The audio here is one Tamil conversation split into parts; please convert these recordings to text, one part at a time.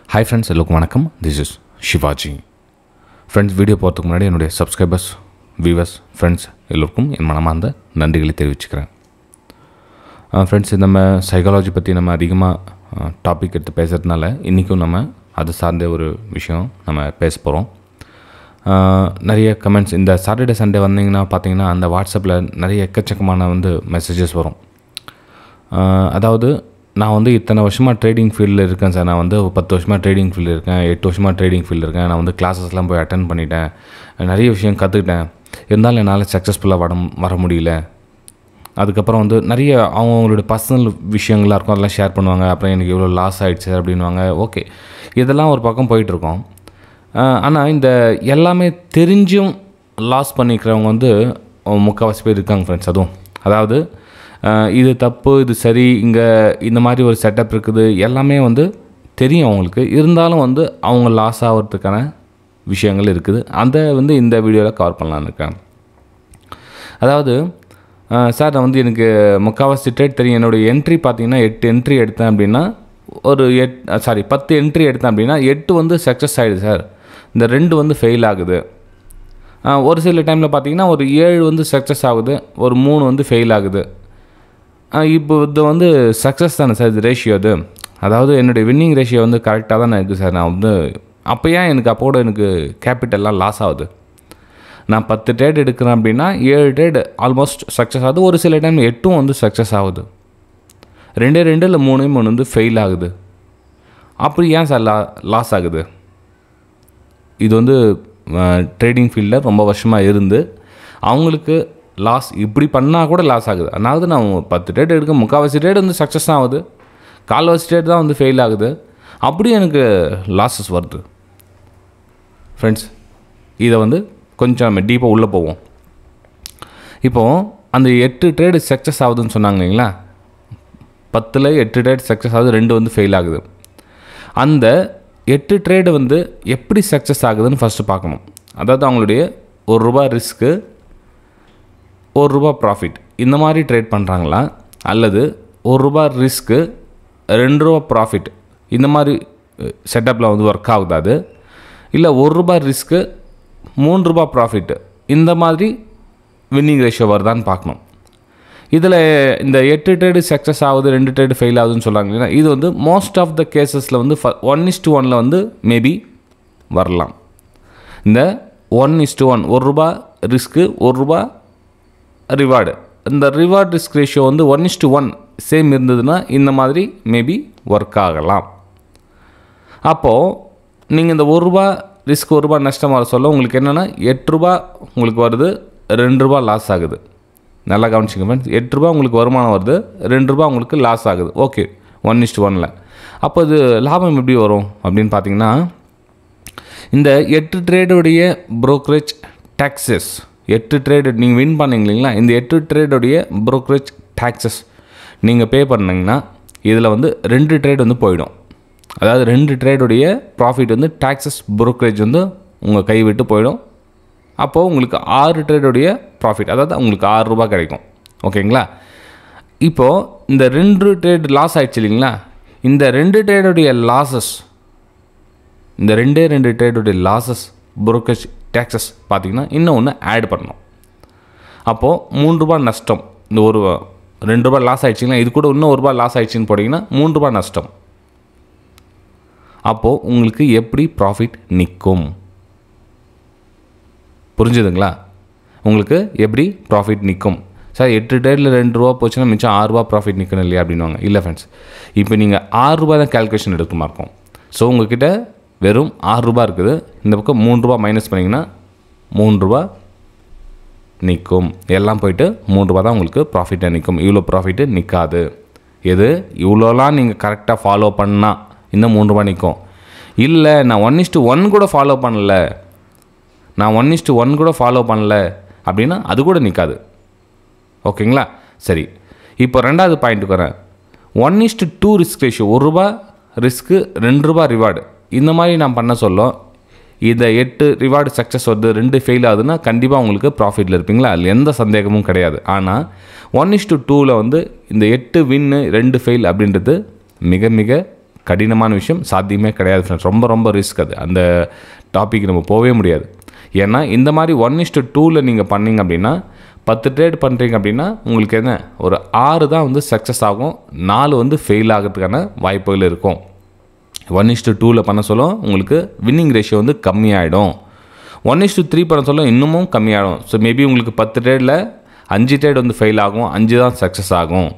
ஹாய் ஃப்ரெண்ட்ஸ் எல்லோருக்கும் வணக்கம் this is Sivaji friends video போகிறதுக்கு முன்னாடி என்னுடைய சப்ஸ்கிரைபர்ஸ் வியூவர்ஸ் ஃப்ரெண்ட்ஸ் எல்லோருக்கும் என் மனமார்ந்த நன்றிகளை தெரிவிச்சுக்கிறேன் ஃப்ரெண்ட்ஸ் நம்ம சைக்காலஜி பற்றி நம்ம அதிகமாக டாபிக் எடுத்து பேசுகிறதுனால இன்றைக்கும் நம்ம அது சார்ந்த ஒரு விஷயம் நம்ம பேச போகிறோம் நிறைய கமெண்ட்ஸ் இந்த சாட்டர்டே சண்டே வந்தீங்கன்னா பார்த்தீங்கன்னா அந்த வாட்ஸ்அப்பில் நிறைய எக்கச்சக்கமான வந்து மெசேஜஸ் வரும் ஆஹ் அதாவது நான் வந்து இத்தனை வருஷமாக ட்ரேடிங் ஃபீல்டில் இருக்கேன் சார் நான் வந்து ஒரு பத்து வருஷமாக ட்ரேடிங் ஃபீல்டில் இருக்கேன் எட்டு வருஷமாக ட்ரேடிங் ஃபீல்டில் இருக்கேன் நான் வந்து கிளாஸஸ்லாம் போய் அட்டன் பண்ணிட்டேன் நிறைய விஷயம் கற்றுக்கிட்டேன் இருந்தாலும் என்னால் சக்ஸஸ்ஃபுல்லாக வர வர முடியல அதுக்கப்புறம் வந்து நிறைய அவங்களோட பர்சனல் விஷயங்களாக இருக்கும் அதெல்லாம் ஷேர் பண்ணுவாங்க அப்புறம் எனக்கு இவ்வளோ லாஸ் ஆகிடுச்சு அப்படின்வாங்க ஓகே இதெல்லாம் ஒரு பக்கம் போயிட்டுருக்கோம் ஆனால் இந்த எல்லாமே தெரிஞ்சும் லாஸ் பண்ணிக்கிறவங்க வந்து முக்கால்வாசி பேர் இருக்காங்க ஃப்ரெண்ட்ஸ் அதுவும் அதாவது அஹ், இது தப்பு இது சரி இங்கே இந்த மாதிரி ஒரு செட்டப் இருக்குது எல்லாமே வந்து தெரியும் அவங்களுக்கு இருந்தாலும் வந்து அவங்க லாஸ் ஆகிறதுக்கான விஷயங்கள் இருக்குது அதை வந்து இந்த வீடியோவில் கவர் பண்ணலான்னு இருக்கேன் அதாவது அஹ், சார் நான் வந்து எனக்கு முக்கால்வாசி ட்ரேட் தெரியும் என்னோடய என்ட்ரி பார்த்தீங்கன்னா எட்டு என்ட்ரி எடுத்தேன் அப்படின்னா ஒரு எட் சாரி பத்து என்ட்ரி எடுத்தேன் அப்படின்னா எட்டு வந்து சக்ஸஸ் ஆகிடுது சார் இந்த ரெண்டு வந்து ஃபெயில் ஆகுது அஹ், ஒரு சில டைமில் பார்த்தீங்கன்னா ஒரு ஏழு வந்து சக்ஸஸ் ஆகுது ஒரு மூணு வந்து ஃபெயில் ஆகுது அஹ், இப்போ இது வந்து சக்ஸஸ் தானே சார் இது ரேஷியோ இது அதாவது என்னுடைய வின்னிங் ரேஷியோ வந்து கரெக்டாக தான் இருக்குது சார் நான் வந்து அப்போ ஏன் எனக்கு அப்போட எனக்கு கேபிட்டல்லாம் லாஸ் ஆகுது நான் பத்து ட்ரேட் எடுக்கிறேன் அப்படின்னா ஏழு ட்ரேட் ஆல்மோஸ்ட் சக்ஸஸ் ஆகுது ஒரு சில டைம் எட்டும் வந்து சக்ஸஸ் ஆகுது ரெண்டே ரெண்டு இல்லை மூணே மூணு வந்து ஃபெயில் ஆகுது அப்படி ஏன் சார் லா லாஸ் ஆகுது இது வந்து ட்ரேடிங் ஃபீல்டில் ரொம்ப வருஷமாக இருந்து அவங்களுக்கு லாஸ் இப்படி பண்ணால் கூட லாஸ் ஆகுது அதாவது நான் பத்து ட்ரேட் எடுக்க முக்கால்வாசி ட்ரேட் வந்து சக்ஸஸ் தான் ஆகுது கால்வாசி ட்ரேட் தான் வந்து ஃபெயில் ஆகுது அப்படி எனக்கு லாஸஸ் வருது ஃப்ரெண்ட்ஸ் இதை வந்து கொஞ்சம் நம்ம டீப்பாக உள்ளே போவோம் இப்போது அந்த எட்டு ட்ரேடு சக்ஸஸ் ஆகுதுன்னு சொன்னாங்க இல்லைங்களா பத்தில் எட்டு ட்ரேட் சக்ஸஸ் ஆகுது ரெண்டு வந்து ஃபெயில் ஆகுது அந்த எட்டு ட்ரேடு வந்து எப்படி சக்ஸஸ் ஆகுதுன்னு ஃபஸ்ட்டு பார்க்கணும் அதாவது அவங்களுடைய ஒரு ரூபா ரிஸ்க்கு ஒரு ரூபா ப்ராஃபிட் இந்த மாதிரி ட்ரேட் பண்ணுறாங்களா அல்லது ஒரு ரூபா ரிஸ்க்கு ரெண்டு ரூபா ப்ராஃபிட் இந்த மாதிரி செட்டப்பில் வந்து ஒர்க் ஆகுது அது இல்லை ஒரு ரூபா ரிஸ்க்கு மூணு ரூபா ப்ராஃபிட் இந்த மாதிரி வின்னிங் ரேஷியோ வருதான்னு பார்க்கணும் இதில் இந்த எட்டு ட்ரேடு சக்ஸஸ் ஆகுது ரெண்டு ட்ரேடு ஃபெயில் ஆகுதுன்னு சொல்கிறாங்க இல்லையா இது வந்து மோஸ்ட் ஆஃப் த கேசஸில் வந்து ஒன் இஸ் டு ஒனில் வந்து மேபி வரலாம் இந்த ஒன் இஸ் டு ஒன் ஒரு ரூபா ரிஸ்க்கு ஒரு ரூபா ரிவார்டு இந்த ரிவார்ட் ரிஸ்க் ரேஷியோ வந்து one is to one same இருந்ததுன்னா இந்த மாதிரி மேபி ஒர்க் ஆகலாம் அப்போது நீங்கள் இந்த ஒரு ரூபா ரிஸ்க் ஒரு ரூபா நஷ்டம் வர சொல்ல உங்களுக்கு என்னென்னா எட்டு ரூபா உங்களுக்கு வருது ரெண்டு ரூபா லாஸ் ஆகுது நல்லா கவனிச்சிங்க ஃப்ரெண்ட்ஸ் எட்டு ரூபா உங்களுக்கு வருமானம் வருது ரெண்டு ரூபா உங்களுக்கு லாஸ் ஆகுது ஓகே ஒன் இஸ்ட் ஒனில் அப்போ இது லாபம் எப்படி வரும் அப்படின்னு பார்த்தீங்கன்னா இந்த எட்டு ட்ரேடுடைய brokerage டேக்ஸஸ் எட்டு ட்ரேடு நீங்கள் வின் பண்ணீங்க இல்லைங்களா இந்த எட்டு ட்ரேடுடைய brokerage டேக்ஸஸ் நீங்கள் பே பண்ணீங்கன்னா இதில் வந்து ரெண்டு ட்ரேட் வந்து போயிடும் அதாவது ரெண்டு ட்ரேடுடைய ப்ராஃபிட் வந்து டேக்ஸஸ் brokerage வந்து உங்கள் கை விட்டு போயிடும் அப்போது உங்களுக்கு ஆறு ட்ரேடுடைய ப்ராஃபிட் அதாவது உங்களுக்கு ஆறு ரூபாய் கிடைக்கும் ஓகேங்களா இப்போது இந்த ரெண்டு ட்ரேட் லாஸ் ஆயிடுச்சு இல்லைங்களா இந்த ரெண்டு ட்ரேடுடைய லாஸஸ் இந்த ரெண்டே ரெண்டு ட்ரேடுடைய லாஸஸ் brokerage டேக்ஸஸ் பார்த்தீங்கன்னா இன்னும் ஒன்று ஆட் பண்ணணும் அப்போது மூணு ரூபாய் நஷ்டம் இந்த ஒரு ரெண்டு ரூபாய் லாஸ் ஆயிடுச்சிங்கன்னா இது கூட இன்னும் ஒரு ரூபாய் லாஸ் ஆயிடுச்சுன்னு போட்டிங்கன்னா மூணு ரூபாய் நஷ்டம் அப்போது உங்களுக்கு எப்படி ப்ராஃபிட் நிற்கும் புரிஞ்சுதுங்களா உங்களுக்கு எப்படி ப்ராஃபிட் நிற்கும் சார் எட்டு டேரில் ரெண்டு ரூபா போச்சுன்னா மிச்சம் ஆறு ரூபா ப்ராஃபிட் நிற்கணும் இல்லையா அப்படின்வாங்க இல்லை ஃப்ரெண்ட்ஸ் இப்போ நீங்கள் ஆறு ரூபா தான் கேல்குலேஷன் எடுக்குமா இருக்கும் ஸோ உங்ககிட்ட வெறும் ஆறு ரூபா இருக்குது இந்த பக்கம் மூணு ரூபா மைனஸ் பண்ணிங்கன்னா மூணு ரூபா நிற்கும் எல்லாம் போயிட்டு மூணு ரூபா தான் உங்களுக்கு ப்ராஃபிட்டாக நிற்கும் இவ்வளோ ப்ராஃபிட்டு நிற்காது எது இவ்வளோலாம் நீங்கள் கரெக்டாக ஃபாலோ பண்ணால் இன்னும் மூணு ரூபா நிற்கும் இல்லை நான் ஒன் இஸ்ட்டு ஒன் கூட ஃபாலோ பண்ணல நான் ஒன் இஸ்ட்டு ஒன் கூட ஃபாலோ பண்ணல அப்படின்னா அது கூட நிற்காது ஓகேங்களா சரி இப்போ ரெண்டாவது பாயிண்ட்டுக்கு வரேன் one is to two risk ratio ஒரு ரூபா ரிஸ்க்கு ரெண்டு ரூபா ரிவார்டு இந்த மாதிரி நான் பண்ண சொல்ல இந்த எட்டு ரிவார்டு சக்ஸஸ் வருது ரெண்டு ஃபெயில் ஆகுதுன்னா கண்டிப்பாக உங்களுக்கு ப்ராஃபிட்டில் இருப்பீங்களா அதில் எந்த சந்தேகமும் கிடையாது ஆனால் ஒன் இஸ் டு டூவில் வந்து இந்த எட்டு வின்னு ரெண்டு ஃபெயில் அப்படின்றது மிக மிக கடினமான விஷயம் சாத்தியமே கிடையாது ஃப்ரெண்ட்ஸ் ரொம்ப ரொம்ப ரிஸ்க் அது அந்த டாபிக் நம்ம போகவே முடியாது ஏன்னா இந்த மாதிரி ஒன் இஸ்டு டூவில் நீங்கள் பண்ணீங்க அப்படின்னா பத்து ட்ரேட் பண்ணுறீங்க அப்படின்னா உங்களுக்கு என்ன ஒரு ஆறு தான் வந்து சக்ஸஸ் ஆகும் நாலு வந்து ஃபெயில் ஆகிறதுக்கான வாய்ப்புகள் இருக்கும் ஒன் இஸ்டு டூவில் பண்ண சொல்ல உங்களுக்கு வின்னிங் ரேஷியோ வந்து கம்மியாயிடும் ஒன் இஸ்டு த்ரீ பண்ண சொல்ல இன்னமும் கம்மியாகிடும் ஸோ மேபி உங்களுக்கு பத்து ட்ரேடில் அஞ்சு ட்ரேட் வந்து ஃபெயில் ஆகும் அஞ்சு தான் சக்ஸஸ் ஆகும்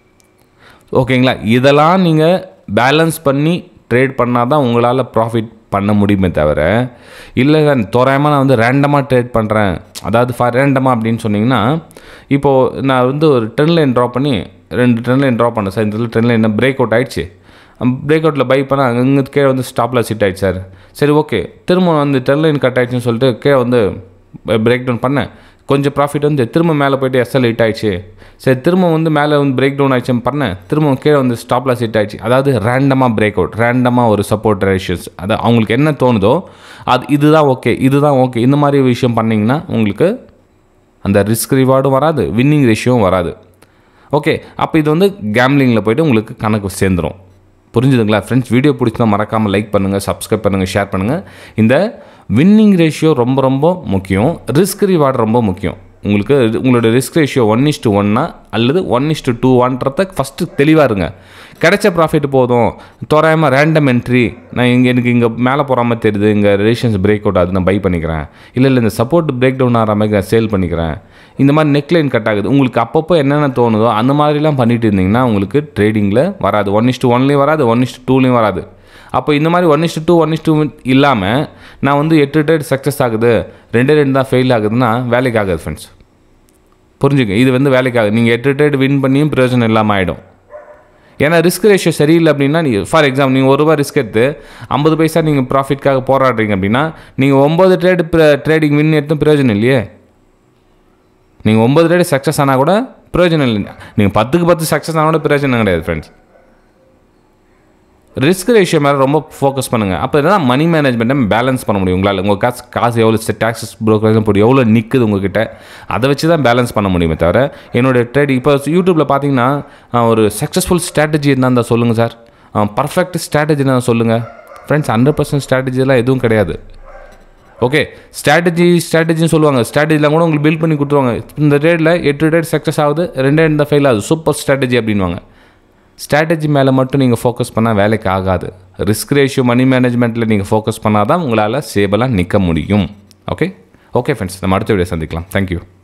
ஓகேங்களா இதெல்லாம் நீங்கள் பேலன்ஸ் பண்ணி ட்ரேட் பண்ணால் தான் உங்களால் ப்ராஃபிட் பண்ண முடியுமே தவிர இல்லை சார் தோராயமாக நான் வந்து ரேண்டமாக ட்ரேட் பண்ணுறேன் அதாவது ஃபார் ரேண்டமாக அப்படின்னு சொன்னீங்கன்னா இப்போது நான் வந்து ஒரு ட்ரெண்ட் லைன் ட்ரா பண்ணி ரெண்டு ட்ரெண்ட் லைன் ட்ரா பண்ணேன் சார் இந்த இதில் ட்ரெண்ட் லைன் பிரேக் அவுட் ஆயிடுச்சு பிரேக் அவுட்டில் பை பண்ணால் அங்கே கீழே வந்து ஸ்டாப்பில் சிட் ஆயிடுச்சு சார் சரி ஓகே திரும்ப வந்து ட்ரெண்ட் லைன் கட் ஆயிடுச்சுன்னு சொல்லிட்டு கீழே வந்து பிரேக் டவுன் பண்ணேன் கொஞ்சம் ப்ராஃபிட் வந்து திரும்ப மேலே போயிட்டு எஸ்எல் ஹிட் ஆயிடுச்சு சரி திரும்ப வந்து மேலே வந்து பிரேக் டவுன் ஆயிடுச்சுன்னு பண்ணேன் திரும்ப கீழே வந்து ஸ்டாப்ல ஹிட் ஆயிடுச்சு அதாவது ரேண்டமாக பிரேக் அவுட் ரேண்டமாக ஒரு சப்போர்ட் ரேஷியஸ் அது அவங்களுக்கு என்ன தோணுதோ அது இதுதான் ஓகே இதுதான் ஓகே இந்த மாதிரி விஷயம் பண்ணிங்கன்னா உங்களுக்கு அந்த ரிஸ்க் ரிவார்டும் வராது வின்னிங் ரேஷியோவும் வராது ஓகே அப்போ இது வந்து கேம்லிங்கில் போயிட்டு உங்களுக்கு கணக்கு சேர்ந்துடும் புரிஞ்சுதுங்களா ஃப்ரெண்ட்ஸ் வீடியோ பிடிச்சா மறக்காமல் லைக் பண்ணுங்கள் சப்ஸ்கிரைப் பண்ணுங்கள் ஷேர் பண்ணுங்கள் இந்த வின்னிங் ரேஷியோ ரொம்ப ரொம்ப முக்கியம் ரிஸ்க் ரிவார்டு ரொம்ப முக்கியம் உங்களுக்கு உங்களோட risk ratio one is to ஒன்னா அல்லது ஒன் இஸ் டு டூவான்றத ஃபஸ்ட்டு தெளிவாக இருங்க கிடைச்ச ப்ராஃபிட் போதும் தோராயமாக ரேண்டம் என்ட்ரி நான் இங்கே எனக்கு இங்கே மேலே போகிற மாதிரி தெரியுது இங்கே ரிலேஷன்ஸ் பிரேக் அவுட் ஆகுது நான் பை பண்ணிக்கிறேன் இல்லை இல்லை இந்த சப்போர்ட் பிரேக் டவுன் ஆகிற மாதிரி நான் சேல் பண்ணிக்கிறேன் இந்த மாதிரி நெக்லைன் கட் ஆகுது உங்களுக்கு அப்பப்போ என்னென்ன தோணுதோ அந்த மாதிரிலாம் பண்ணிட்டு இருந்தீங்கன்னா உங்களுக்கு ட்ரேடிங்கில் வராது ஒன் இஸ் டூ ஒன்லேயும் வராது ஒன் இஸ் டூலேயும் வராது அப்போ இந்த மாதிரி one is two one is two இல்லாமல் நான் வந்து எட்டு ட்ரேட் சக்ஸஸ் ஆகுது ரெண்டே ரெண்டு தான் ஃபெயில் ஆகுதுன்னா வேலைக்கு ஆகாது ஃப்ரெண்ட்ஸ் புரிஞ்சுங்க இது வந்து வேலைக்கு ஆகுது நீங்கள் எட்டு ட்ரேட் வின் பண்ணியும் பிரயோஜனம் இல்லாமல் ஆகிடும் ஏன்னா ரிஸ்க் ரேஷியோ சரியில்லை அப்படின்னா நீங்கள் ஃபார் எக்ஸாம்பிள் நீங்கள் ஒரு ரூபா ரிஸ்க் எடுத்து ஐம்பது பைசா நீங்கள் ப்ராஃபிட்காக போராடுறீங்க அப்படின்னா நீங்கள் ஒம்பது ட்ரேடு ட்ரேடிங் வின் எடுத்தும் பிரயோஜனம் இல்லையே நீங்கள் ஒம்பது ட்ரேடு சக்ஸஸ் ஆனால் கூட பிரயோஜனம் இல்லை நீங்கள் பத்துக்கு பத்து சக்ஸஸ் ஆனால் கூட பிரயோஜனம் கிடையாது ஃப்ரெண்ட்ஸ் ரிஸ்க் ரேஷியோ மேலே ரொம்ப ஃபோக்கஸ் பண்ணுங்கள் அப்போ தான் மணி மேனேஜ்மெண்ட்டை பேலன்ஸ் பண்ண முடியும் உங்களால் உங்கள் காசு காசு எவ்வளோ டேக்ஸஸ் ப்ரோக்கரேஜ் போட்டு எவ்வளோ நிற்குது உங்ககிட்ட அதை வச்சு தான் பேலன்ஸ் பண்ண முடியுமே தவிர என்னுடைய ட்ரேடிங் இப்போ யூடியூப்பில் பார்த்தீங்கன்னா ஒரு சக்ஸஸ்ஃபுல் ஸ்ட்ராட்டஜி இருந்தால் இருந்தால் சொல்லுங்கள் சார் பர்ஃபெக்ட் ஸ்ட்ராட்டஜி தான் சொல்லுங்கள் ஃப்ரெண்ட்ஸ் ஹண்ட்ரட் பர்சன்ட் ஸ்ட்ராட்டஜிலாம் எதுவும் கிடையாது ஓகே ஸ்ட்ராட்டஜி ஸ்ட்ராட்டஜின்னு சொல்லுவாங்க ஸ்ட்ராட்டஜிலாம் கூட உங்களுக்கு பில்ட் பண்ணி கொடுத்துருவாங்க இந்த ட்ரேடில் எட்டு ட்ரேட் சக்ஸஸ் ஆகுது ரெண்டே ரெண்டு தான் ஃபெயில் ஆகுது சூப்பர் ஸ்ட்ராட்டஜி அப்படின்வாங்க ஸ்ட்ராட்டஜி மேலே மட்டும் நீங்கள் ஃபோக்கஸ் பண்ணால் வேலைக்கு ஆகாது ரிஸ்க் ரேஷியோ மணி மேனேஜ்மெண்ட்டில் நீங்கள் ஃபோக்கஸ் பண்ணால் தான் உங்களால் சேபலாக நிற்க முடியும் ஓகே ஓகே ஃப்ரெண்ட்ஸ் நம்ம அடுத்த வீடியோ சந்திக்கலாம் தேங்க்யூ